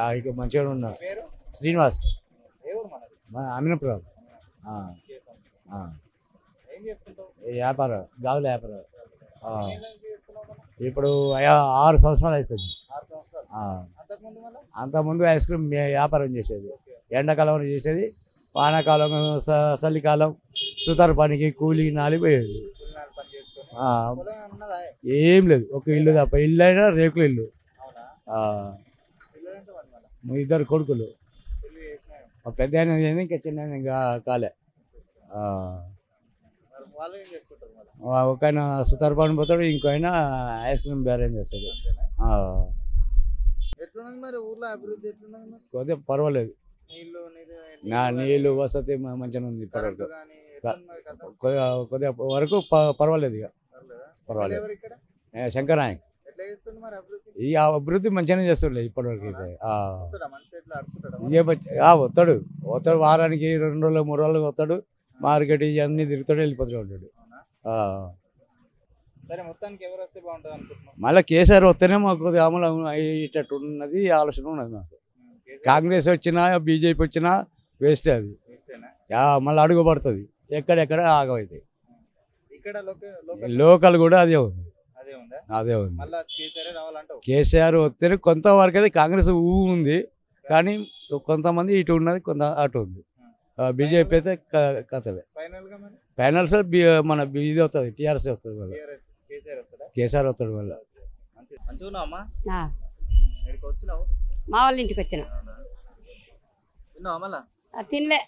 ఆ, ఇక మంచిగా ఉన్నా పేరు శ్రీనివాస్ ఏ ఊరు మనది మా అమినపురం ఆ, కేసం. ఆ. ఏం చేస్తుంటావు ఈ వ్యాపారం గాజుల వ్యాపారం ఆ. ఎన్ని నుంచి చేస్తున్నావు మనం? ఇప్పుడు అయా- ఆరు సంవత్సరాలు అవుతుంది ఆరు సంవత్సరాలు ఆ. అంతకుముందు మళ్ళీ అంతకుముందు ఐస్ క్రీమ్ వ్య- వ్యాపారం చేసేది ఎండాకాలం చేసేది వానాకాలం స- చలికాలం సుతారు పనికి కూలి నాలి పోయేది కూలినారు పని చేసుకొని ఆ, పొలం ఏమైనా ఉన్నదా ఏం లేదు ఒక ఇల్లు తప్ప ఇల్లు అయినా రేకుల ఇల్లు అవునా ఆ, పిల్లలు ఎంత మంది మళ్ళీ మా ఇద్దరు కొడుకులు పెళ్లి చేసినాయి మా పెద్ద ఆయన ఏంది, ఇంకా చిన్న ఆయన ఇంకా కాలే ఆ, మరి వాళ్ళు ఏం చేస్తుంటారు మళ్ళీ ఆ, ఒక ఆయన సుతారు పని పోతాడు ఇంకో ఆయన ఐస్ క్రీమ్ బేరం చేస్తాడు అంతేనా ఆ, ఎట్లున్నది మరి ఊర్లో అభివృద్ధి ఎట్లున్నది మరి కొద్దిగా పర్వాలేదు నీళ్లు నిధి నా నీళ్ళు వసతి మ- మంచిగా ఉంది కరెంటు ఇప్పటివరకు కానీ ఎట్లున్నది కథ కొద్దిగా కొద్దిగా వరకు ప- పర్వాలేదు ఇక పర్లేదా? పర్వాలేదు. ఎవరు ఇక్కడ ఏ, శంకర్ నాయక్ ఎట్లా చేస్తుండు మరి అభివృద్ధి ఈ అభివృద్ధి మంచిగానే చేస్తుండే ఇప్పటివరకు అయితే ఆ. వస్తాడా మనిషి ఎట్లా అడుచుకుంటాడా ఇదే మంచి- ఆ, వస్తాడు వస్తాడు వారానికి రెండు రోజులు మూడు రోజులు వస్తాడు మార్కెట్ ఇవన్నీ తిరుగుతాడు వెళ్ళిపోతూ ఉంటాడు అవునా ఆ. సరే మొత్తానికి ఎవరు వస్తే బాగుంటుంది అనుకుంటున్నాం మళ్ళీ కేసీఆర్ వస్తేనే మాకు కొద్దిగా అమలు అయ్యేటట్టు ఉన్నది ఆలోచన ఉన్నది మాకు కాంగ్రెస్ వచ్చినా బీజేపీ వచ్చినా వేస్ట్ అది ఇష్టేనా ఆ, మళ్ళీ అడుగు పడుతుంది ఎక్కడెక్కడ ఆగమవుతాయి ఇక్కడ లోక- లోకల్ లోకల్ కూడా అదే ఉంది అదే ఉందా అదే ఉంది మళ్ళా కేసీఆర్ రావాలంటావు కేసీఆర్ వస్తేనే కొంతవరకు అయితే కాంగ్రెస్ ఊ ఉంది కానీ కొంతమంది ఇటు ఉన్నది కొంత అటు ఉంది బీజేపీ అయితే క- కథవే ఫైనల్ గా మరి ఫైనల్స్ మన బి- ఇది వస్తుంది టీఆర్ఎస్ వస్తుంది మళ్ళీ టీఆర్ఎస్ కేసీఆర్ వస్తాడా కేసీఆర్ వస్తాడు మళ్ళీ మంచి మంచిగా ఉన్నావు అమ్మా ఆ, ఇక్కడికి వచ్చినావు మా వాళ్ళ ఇంటికి వచ్చిన అవునా? విన్నావా మళ్ళా ఆ, తినలే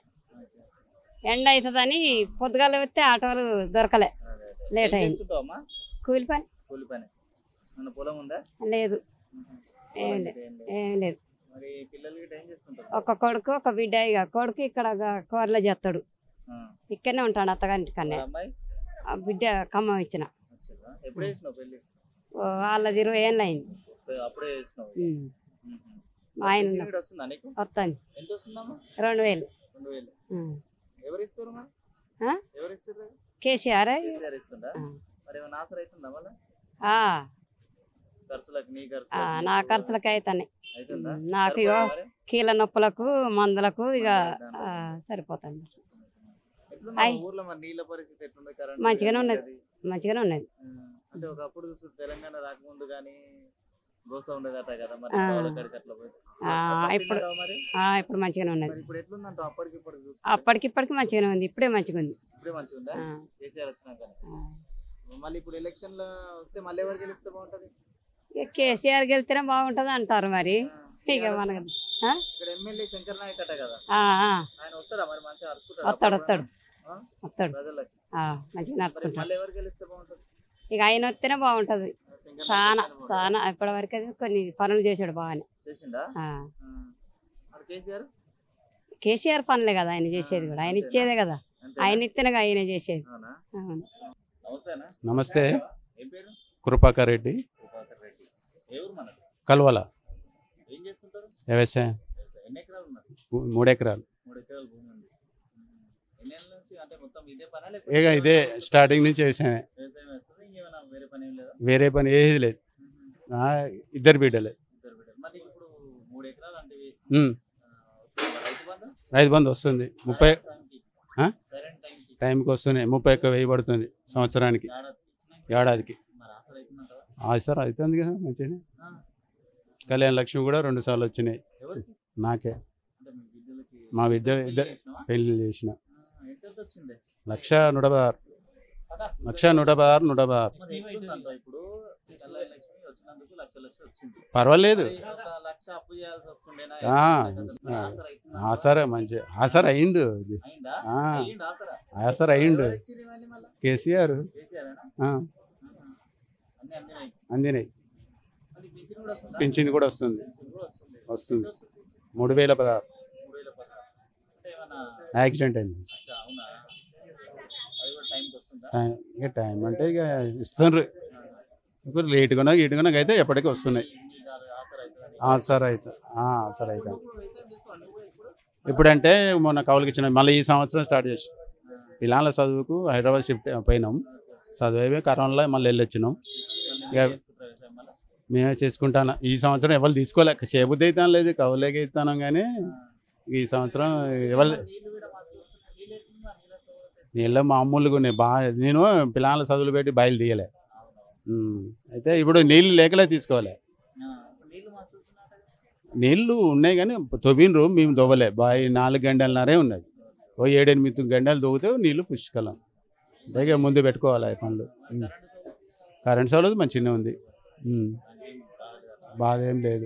ఎండ అవుతుందని పొద్దుగాల వస్తే ఆటోలు దొరకలే అదే, అదే. లేట్ ఏం అయింది చేస్తుంటావు అమ్మా కూలి పని కూలి పని మన పొలం ఉందా లేదు మ్మ్. ఏం పొలం లేదు. గిట్ట ఏం లేదు. ఏం లేదు మరి పిల్లలు గిట్ట ఏం చేస్తుంటారు ఒక కొడుకు ఒక బిడ్డ ఇక కొడుకు ఇక్కడ కూరలో చేస్తాడు ఆ. ఇక్కడనే ఉంటాడు అత్తగారింటి కన్నా మరి అమ్మాయి ఆ బిడ్డ ఖమ్మం ఇచ్చిన వచ్చిందా ఎప్పుడు చేసినావు పెళ్ళి ఓ, వాళ్ళది ఇరవై ఏళ్ళు అయింది అప్పుడే చేసినావు ఉమ్. మ్మ్. మా ఆయన పెన్షన్ ఉన్నాడు. గిట్ట వస్తుందా నీకు వస్తాను ఎంత వస్తుందమ్మా రెండు వేలు రెండు వేలు ఉమ్. ఎవరు ఇస్తారు మరి ఆ? ఎవరు ఇస్తారు కేసీఆర్ కేసీఆర్ ఇస్తుందా ఆ. మరి ఏమైనా ఆసర అవుతుందా మళ్ళీ ఆ, ఖర్చులకు నీ ఖర్చు ఆ, నా ఖర్చులకి అవుతాయి అవుతుందా నాకు ఇగో సరిపోతుందా మరి? కీళ్ళ నొప్పులకు మందులకు ఇక ఆ, సరిపోతుంది ఎట్లుంది అయ్. ఊర్లో మరి నీళ్ళ పరిస్థితి ఎట్లుంది కరెంట్ మంచిగానే బిల్ ఉన్నది. అది? మంచిగానే ఉన్నది ఆ, అంటే ఒకప్పుడు చూసు తెలంగాణ రాకముందు కానీ గోస ఉండేదట కదా మరి ఆ. పావుల కాడికి అట్లా పోయి ఆ, తప్పిందంటావా ఇప్పుడు మరి ఆ, ఇప్పుడు మంచిగానే ఉన్నది మరి ఇప్పుడు ఎట్లుందంట అప్పటికి ఇప్పటికి చూసుకుంటే? అప్పటికిప్పటికి మంచిగానే ఉంది ఇప్పుడే మంచిగా ఉంది ఇప్పుడే మంచిగా ఉందా ఆ, కేసీఆర్ వచ్చినాక ఆ. మళ్ళీ ఇప్పుడు ఎలక్షన్ లో వస్తే మళ్ళీ ఎవరు గెలిస్తే బాగుంటది ఇక కేసీఆర్ గెలిస్తేనే బాగుంటది అంటారు మరి ఆ, ఇక TRS మనకు ఇక్కడ ఎమ్మెల్యే శంకర్ నాయక్ అట కదా ఆ, ఆ, ఆయన వస్తాడా మరి మంచిగా అరుచుకుంటాడా వస్తాడు అప్పుడప్పుడు? వస్తాడు ఆ? వస్తాడు ప్రజలకి ఆ, మంచిగా మరి నడుచుకుంటాడు మళ్ళీ ఎవరు గెలిస్తే బాగుంటది ఇక ఆయన వస్తేనే బాగుంటది శంకర్ నాయక్ సానా వస్తేనే బాగుంటదా? సానా ఇప్పటి వరకు అయితే కొన్ని పనులు చేసాడు బాగానే చేసిండా ఆ. ఆ. మరి కేసీఆర్ కేసీఆర్ పనులే కదా ఆయన చేసేది కూడా ఆయన ఇచ్చేదే కదా అంతేనా? ఆయన ఇస్తేనే కదా ఆయన చేసేది అవునా అవును. నమస్తేనా నమస్తే ఏం పేరు కృపాకర్ రెడ్డి ప్రభాకర్ రెడ్డి ఏ ఊరు మనది కల్వల ఏం చేస్తుంటారు వ్యవసాయం ఎన్ని ఎకరాలు ఉన్నారు మూ- మూడు ఎకరాలు మూడు ఎకరాల భూమి ఉంది ఉమ్. ఎన్ని ఏళ్ళ నుంచి అంటే మొత్తం ఇదే పనా ఇక ఇదే స్టార్టింగ్ నుంచి వ్యవసాయమే వ్యవసాయం వేస్తుంది ఇంకేమైనా వేరే పని ఏం లేదా వేరే పని ఏది లేదు ఉమ్. ఆ, ఇద్దరు బిడ్డలే ఇద్దరు బిడ్డలు మరి ఇప్పుడు మూడు ఎకరాలు అంటే ఇవి, ఉమ్, ఆ, వస్తుందా రైతు బంధు రైతు బంధు వస్తుంది ముప్పై సరైన టైంకి. ఆ? సరైన టైంకి. టైంకి వస్తున్నాయి ముప్పై ఒక్క వెయ్యి పడుతుంది సంవత్సరానికి ఏడాది. ఏడాదికి మరి అసలు అవుతుందంటావా? ఆ సార్ అవుతుంది కదా మంచిగా ఆ. కళ్యాణ లక్ష్మి కూడా రెండు సార్లు వచ్చినాయి ఎవరికి నాకే అంటే మీ బిడ్డలకి మా బిడ్డ పెళ్లి ఇద్దరు చేసినావా? పెళ్లి చేసిన ఆ, ఎంత ఎంత వచ్చింది లక్ష నూట పదహారు లక్ష నూట పదహారు నూట పదహారు మరి ఎట్లుందంట ఇప్పుడు కళ్యాణ లక్ష్మి వచ్చినందుకు లక్ష లక్ష వచ్చింది పర్వాలేదు మరి ఒక లక్ష అప్పు చేయాల్సి వస్తుండేనా ఆ, మరి ఆసరా అవుతుందా? ఆసరా మంచి ఆసరా అయిండు ఇది అయిందా ఆ. అయ్యిండు ఆసరా ఆసరా అయిండు ఎవరు ఇచ్చిర్రు ఇవన్నీ మళ్ళా? కేసీఆర్ కేసీఆరేనా? ఆ, ఆహా. అన్నీ అందినాయి అందినాయి మరి పింఛన్ కూడా వస్తుందా? పింఛన్ కూడా వస్తుంది పింఛన్ కూడా వస్తుంది వస్తుంది. ఎంత వస్తుంది? మూడు వేల పదహారు మూడు వేల పదహారు. అంటే ఏమన్నా యాక్సిడెంట్ అయింది అచ్చా, అవునా అది కూడా టైంకి వస్తుందా టైం- ఇక టైం అంటే ఇక ఇస్తున్నారు ఇప్పుడు లేటుగా ఇటుగా అయితే ఎప్పటికీ వస్తున్నాయి మీకు అది ఆసరా అవుతుందని. ఆ, సరే అయితే ఆ, సరే అయితే ఇప్పుడు వ్యవసాయం చేస్తావా నువ్వు ఇప్పుడు? ఇప్పుడంటే మొన్న కౌలుకి ఇచ్చిన మళ్ళీ ఈ సంవత్సరం స్టార్ట్ చేసి పిల్లల చదువుకు హైదరాబాద్ షిఫ్ట్ పోయినాం చదివే కరోనాలో మళ్ళీ వెళ్ళొచ్చినాం మళ్ళీ ఇక- చేసుకుంటారా వ్యవసాయం మళ్ళా? మేమే చేసుకుంటాను ఈ సంవత్సరం ఎవరు తీసుకోలే చేయబుద్ధి అయితే లేదు కవులేక ఇస్తాను కానీ ఈ సంవత్సరం ఎవరు నీళ్ళు కూడా మస్తు వస్తున్నాయి. నీళ్ళు ఎట్లుందో ఆ నీళ్ళ సౌకర్యం. నీళ్ళ మామూలుగా ఉన్నాయి బాగా నేను పిల్లల చదువులు పెట్టి బయలు తీయలే ఉమ్. అయితే ఇప్పుడు నీళ్ళు లేకలే తీసుకోవాలి ఆ, నీళ్ళు మస్తు వస్తున్నాయట. నీళ్ళు ఉన్నాయి కానీ తవ్వినరు మేము తవ్వలే బావి నాలుగు గంటలన్నరే ఉన్నది ఓ ఏడెనిమిది గంటలు తవ్వితే నీళ్ళు పుష్కలం అంతే ముందు పెట్టుకోవాలి ఆ పనులు ఉమ్. కరెంట్ సౌలభ్యం మంచిగానే ఉంది ఉమ్. బాధ ఏం లేదు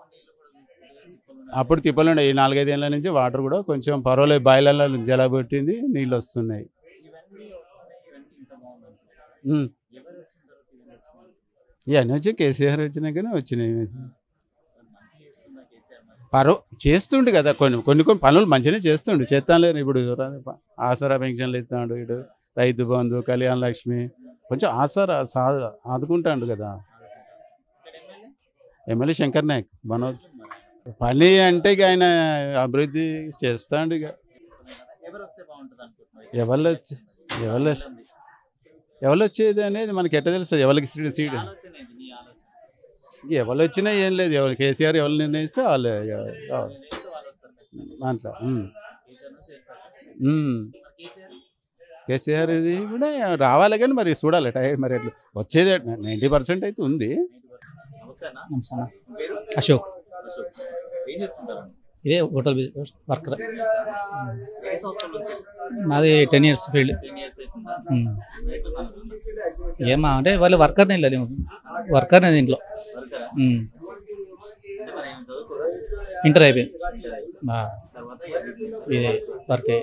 అప్పుడు తిప్పలు ఉండే ఈ నాలుగైదేళ్ళ నుంచి వాటర్ కూడా కొంచెం పర్వాలేదు బాయిలలో జల పెట్టింది నీళ్ళు వస్తున్నాయి ఇవన్నీ వస్తున్నాయి ఇవన్నీ ఇంత బాగుంది ఉమ్. ఎవరు వచ్చిన తర్వాత ఇవన్నీ వచ్చినాయి ఇవన్నీ వచ్చి కేసీఆర్ వచ్చినాకనే వచ్చినాయి మంచిగా చేస్తున్నా కేసీఆర్ మరి పరో చేస్తుండు కదా కొన్ని కొన్ని కొన్ని పనులు మంచిగానే చేస్తుండు చేస్తాను ఇప్పుడు రా- ఆసరా పెన్షన్లు ఇస్తాడు ఇటు రైతు బంధు కళ్యాణ లక్ష్మి కొంచెం ఆసరా సా ఆదుకుంటాడు కదా ఇక్కడ ఎమ్మెల్యే ఎమ్మెల్యే శంకర్ నాయక్ మనోజ్ పని అంటే ఇక ఆయన అభివృద్ధి చేస్తాడు ఇక ఎవరు వస్తే బాగుంటుంది అనుకుంటున్నారు ఎవరు వచ్చి ఎవరు ఎవరు వచ్చేది అనేది మనకి ఎట్ట తెలుస్తుంది ఎవరికి సీట్ సీట్ ఆలోచన ఏంటి నీ ఆలోచన ఎవరు వచ్చినా ఏం లేదు ఎవరు కేసీఆర్ ఎవరు నిర్ణయిస్తే వాళ్ళు నేను వేస్తే వాళ్ళు వస్తారు ఖచ్చితంగా. దాంట్లో ఉమ్. కేసీఆర్ నుంచి చేస్తారు ఉమ్. మరి కేసీఆర్ కేసీఆర్ ఇది కూడా రావాలి కానీ మరి చూడాలి టైం మరి ఎట్లా వచ్చేది నైంటీ పర్సెంట్ అయితే ఉంది నమస్తేనా నమస్తే పేరు అశోక్ అశోక్ ఏం చేస్తుంటారు ఇదే హోటల్ బిజినెస్ వర్కర్ ఎన్ని సంవత్సరాల నుంచి నాది ten years field ten years అవుతుందా ఎట్లుంది అనుకుంటున్నా? ఏమా అంటే వాళ్ళు వర్కర్నే లేదు వర్కర్నే దీంట్లో దొరకరా? ఉమ్. అంటే మరి ఏం చదువుకోరా? ఇంటర్ అయిపోయింది ఆ, తర్వాత ఇక business. ఇది వర్కే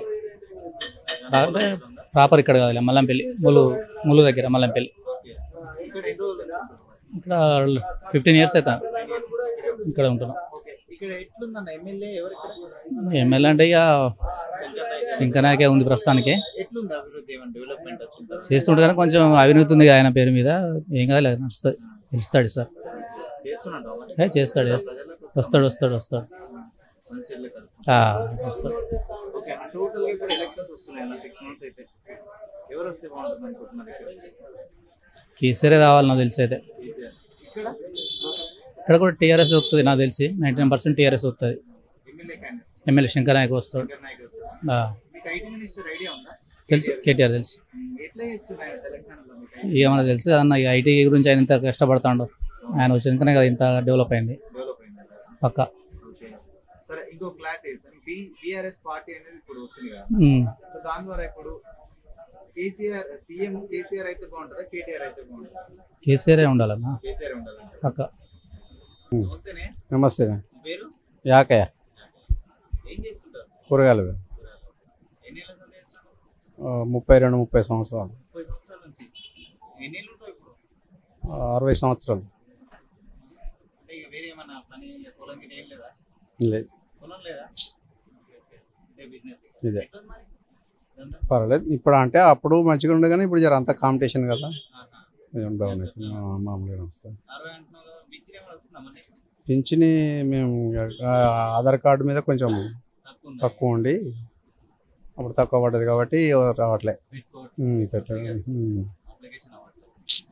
అంటే ప్రాపర్ ఇక్కడ కాదు మల్లంపల్లి ములు ములు దగ్గర మల్లంపల్లి ఓకే. ఇక్కడ ఎన్ని రోజులు నుంచి ఉంటున్నారు? ఇక్కడ ఫిఫ్టీన్ ఇయర్స్ అవుతా Ten years నుంచి ఇక్కడే ఇక్కడ ఉంటున్నాం ఓకే ఇక్కడ ఎట్లుందన్న ఎమ్మెల్యే ఎవరు ఇక్కడ ఎమ్మెల్యే అంటే ఇక శంకర్ నాయక్ శంకనాయకే ఉంది ప్రస్తుతానికి ఎట్లుంది అభివృద్ధి ఏమైనా డెవలప్మెంట్ వచ్చిన తర్వాత చేస్తుంటే కానీ కొంచెం అవినీతి ఉంది ఆయన పేరు మీద ఏం కదా నడుస్తుంది పిలుస్తాడు సార్ చేస్తున్నాడు మరి ఏ, చేస్తాడు చేస్తాడు ప్రజలకు వస్తాడు వస్తాడు వస్తాడు మంచి ఇల్లు కదా. ఆ, వస్తాడు ఓకే అన్న టోటల్ గా ఇప్పుడు ఎలక్షన్స్ వస్తున్నాయి అన్న సిక్స్ మంత్స్ అయితే ఎవరు వస్తే బాగుంటుంది అనుకుంటున్నారు ఇక్కడ కేసీఆర్ రావాలి నాకు తెలిసి అయితే కేసీఆర్. ఇక్కడ ఇక్కడ కూడా టీఆర్ఎస్ వస్తుంది నాకు తెలిసి నైంటీ నైన్ పర్సెంట్ టీఆర్ఎస్ వస్తుంది MLA candidate MLA Shankar Nayak వస్తాడు శంకర్ నాయక్ వస్తారు ఆ, మీకు ఐటీ మినిస్టర్ ఐడియా ఉందా తెలుసు కేటీఆర్ తెలుసు ఎట్లా చేస్తున్నాయి తెలంగాణలో మీకు ఇక మనకు తెలుసు కదన్న ఈ ఐటీ గురించి ఆయన ఇంత కష్టపడతాడు ఆయన వచ్చినాకనే కదా ఇంత డెవలప్ అయింది డెవలప్ అయిందా పక్క ఓకే సరే ఇంకో క్లారిటీ బి బీఆర్ఎస్ పార్టీ అనేది ఇప్పుడు వచ్చింది కదా ఉమ్. సో దాని ద్వారా ఇప్పుడు కేసీఆర్ సీఎం కేసీఆర్ అయితే బాగుంటుందా కేటీఆర్ అయితే బాగుంటుందా కేసీఆరే ఉండాలన్న కేసీఆర్ ఉండాలంటే పక్క నమస్తేనే నమస్తే మీ పేరు యాకయ్య ఏం చేస్తుంటారు కూరగాయలు ఎన్ని ఏళ్ళ నుండి చేస్తారు ఆ, ముప్పై రెండు ముప్పై సంవత్సరాలు ముప్పై సంవత్సరాల నుంచి ఎన్ని ఏళ్ళు ఉంటావు ఇప్పుడు ఆ, అరవై సంవత్సరాలు అంటే ఇక వేరే ఏమన్నా పని పొలం గిట్ట ఏం లేదా లేదు పొలం లేదా ఓకే, ఓకే. ఇదే బిజినెస్ ఇదే. ఎట్లుంది మరి ఇదంతా? పర్వాలేదు ఇప్పుడు అంటే అప్పుడు మంచిగా ఉండే కానీ ఇప్పుడు జర అంతా కాంపిటీషన్ కదా ఆహా. కొంచెం డౌన్ అవుతుంది ఆ, మామూలుగా వస్తుంది అరవై అంటున్నావు కదా, బిచ్చిని ఏమైనా వస్తుందా మరి పింఛని మేము ఆ, ఆధార్ కార్డు మీద కొంచెం తక్కువ ఉందా? తక్కువ ఉండి అప్పుడు తక్కువ పడ్డది కాబట్టి రావట్లే పెట్టుకోవట్లేదు. ఉమ్, పెట్ట- ఉమ్. అప్లికేషన్ అవ్వట్లేదు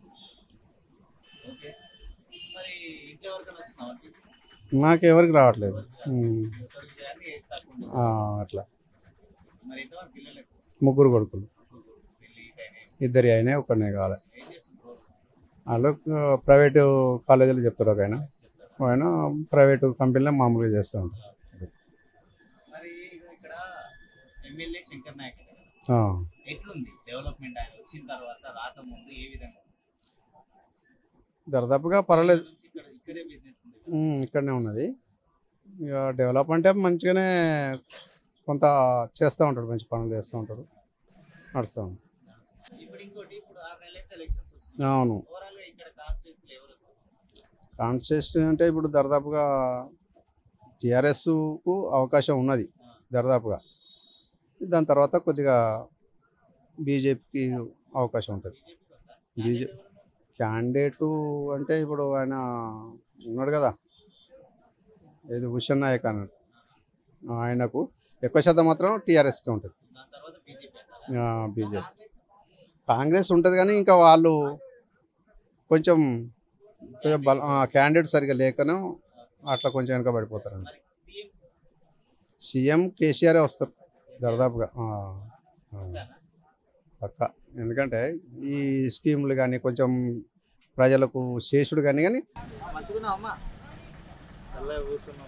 ఓకే మరి ఇంట్లో ఎవరికైనా వస్తుందా అప్లికేషన్ నాకు ఎవరికి రావట్లేదు ఉమ్. ఒకరికి కానీ ఏజ్ తక్కువ ఉంది. ఆ, అట్లా మరి ఎంతమంది పిల్లలకు ముగ్గురు కొడుకులు పెళ్ళి టైం ఇద్దరి అయినా ఒకరినే కావాలి ఏం చేస్తుంటారు వాళ్ళు ప్రైవేటు కాలేజీలో చెప్తాడు ఒక ఆయన ఒక ఆయన ప్రైవేటు కంపెనీలో మామూలుగా చేస్తూ ఉంటారు మరి ఇక్కడ ఎమ్మెల్యే శంకర్ నాయక్ కదా. ఆ. ఎట్లుంది డెవలప్మెంట్ ఆయన వచ్చిన తర్వాత రాకముందు ఏ విధంగా ఉంది? దర్దాపుగా పర్వాలేదు నుంచి ఇక్కడ ఇక్కడే బిజినెస్ ఉంది ఉమ్, ఇక్కడనే ఉన్నది ఇక డెవలప్ అంటే మంచిగానే కొంత చేస్తూ ఉంటాడు మంచి పనులు చేస్తూ ఉంటాడు నడుస్తూ ఉంటాడు ఇప్పుడు ఇంకోటి ఇప్పుడు ఆరు నెలలు అయితే ఎలక్షన్స్ వస్తుంది అవును ఓవరాల్ గా ఇక్కడ కాన్స్టిట్యూన్సీలు ఎవరు వస్తారు కాన్స్టిట్యూషన్ అంటే ఇప్పుడు దర్దాపుగా టీఆర్ఎస్కు అవకాశం ఉన్నది దర్దాపుగా దాని తర్వాత కొద్దిగా బీజేపీకి అవకాశం ఉంటుంది బీజేపీ బీజే క్యాండిడేటు అంటే ఇప్పుడు ఆయన ఉన్నాడు కదా ఏది భూషణ్ నాయక్ అన్నాడు ఆయనకు ఎక్కువ శాతం మాత్రం టీఆర్ఎస్కి ఉంటుంది దాని తర్వాత బీజేపీ బీజేపీ కాంగ్రెస్ ఉంటుంది కానీ ఇంకా వాళ్ళు కొంచెం కొంచెం బల క్యాండిడేట్ సరిగా లేకను అట్లా కొంచెం వెనక పడిపోతారండి మరి సీఎం సీఎం కేసీఆర్ వస్తారు దాదాపుగా ఆ, ఆ, పక్క ఎందుకంటే ఈ స్కీములు కానీ కొంచెం ప్రజలకు శేషుడు కానీ కానీ మంచిగున్నావు అమ్మా చల్లగా కూర్చున్నావు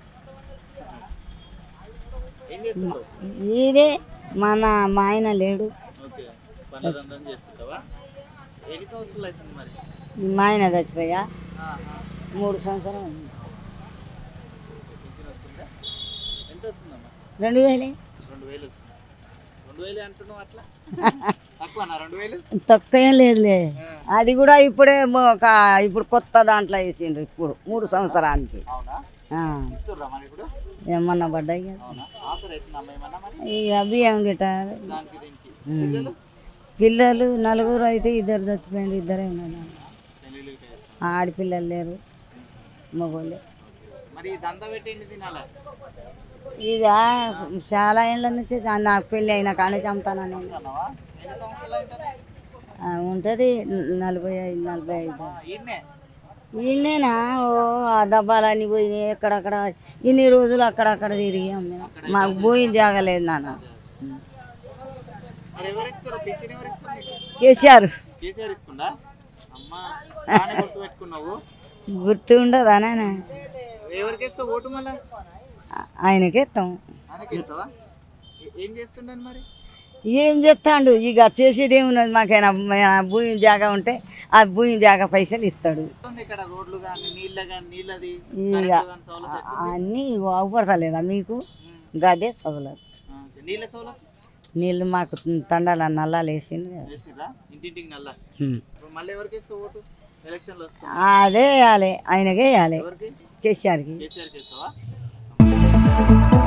ఏం చేస్తున్నావు ఇదే మన మా ఆయన లేడు ఓకే పనులందరం చేస్తుంటావా ఎన్ని సంవత్సరాలు అవుతుంది మరి మా ఆయన చచ్చిపోయా ఆహా. మూడు సంవత్సరాలు ఉంది. పింఛన్ వస్తుందా ఎంత వస్తుందమ్మా రెండు వేలే రెండు వేలు వస్తుంది రెండు వేలు అంటున్నావు అట్లా తక్కువనా రెండు వేలు తక్కువ ఏం లేదులే అది కూడా ఇప్పుడే మొ- ఒక ఇప్పుడు కొత్త దాంట్లో వేసిండ్రు ఇప్పుడు మూడు సంవత్సరానికి అవునా ఆ, ఇస్తుర్రా మరి ఇప్పుడు ఏమన్నా పడ్డాయి కదా. అవునా ఆసర అవుతుంది అమ్మ ఏమన్నా మరి ఇక బియ్యం గిట్ట దానికి దీనికి ఉమ్. పిల్లలు పిల్లలు నలుగురు అయితే ఇద్దరు చచ్చిపోయింది ఇద్దరే ఉన్నారు పెళ్ళిళ్ళు ఇట్లా చేస్తారు. ఆడపిల్లలు లేరు మగోళ్ళు మరి ఈ దంద పెట్టేయండి తినాలా ఇది చాలా ఏళ్ళ నుంచి దా- నాకు పెళ్ళి అయినా కానీ చంపుతానని అన్నావా ఎన్ని సంవత్సరాలు అవుతుంది ఉంటుంది నలభై ఐదు నలభై ఐదు ఈయన్నే ఈయనేనా ఓ ఆ డబ్బాలన్నీ పోయినాయి ఎక్కడక్కడ ఇన్ని రోజులు అక్కడక్కడ తిరిగి అమ్మినా మాకు భూమి జాగలేదు నాన్న మరి ఎవరు ఇస్తారు పింఛన్ ఎవరు ఇస్తారు నీకు కేసీఆర్ కేసీఆర్ ఇస్తుందా అమ్మా బాగానే గుర్తు పెట్టుకున్నావు గుర్తు ఉండదా నాన్న ఎవరికి ఇస్తావు ఓటు మళ్ళా ఆ- ఆయనకే ఇస్తాం ఆయనకి ఇస్తావా ఏ- ఏం చేస్తుండను మరి ఏం చెప్తాడు ఇక చేసేది ఏమున్నది మాకైనా మా భూమి జాగా ఉంటే ఆ భూమి జాగా పైసలు ఇస్తాడు ఇస్తుంది ఇక్కడ రోడ్లు కానీ నీళ్ళ కానీ నీళ్ళది ఇక కరెంటు కానీ సౌలత్ ఎట్లుంది? అన్నీ బాగుపడతలేదా మీకు గదే చదువులేదు ఆ, ఓకే. నీళ్ళ సౌలత్ నీళ్ళు మాకు తండాల నల్లాలు వేసిండు కదా. వేసిర్రా ఇంటింటికి నల్ల హ్మ్. ఇప్పుడు మళ్ళీ ఎవరికి ఇస్తావు ఓటు ఎలక్షన్లో వస్తావు అదే వేయాలి ఆయనకే వేయాలి ఎవరికి కేసీఆర్కి కేసీఆర్కి ఇస్తావా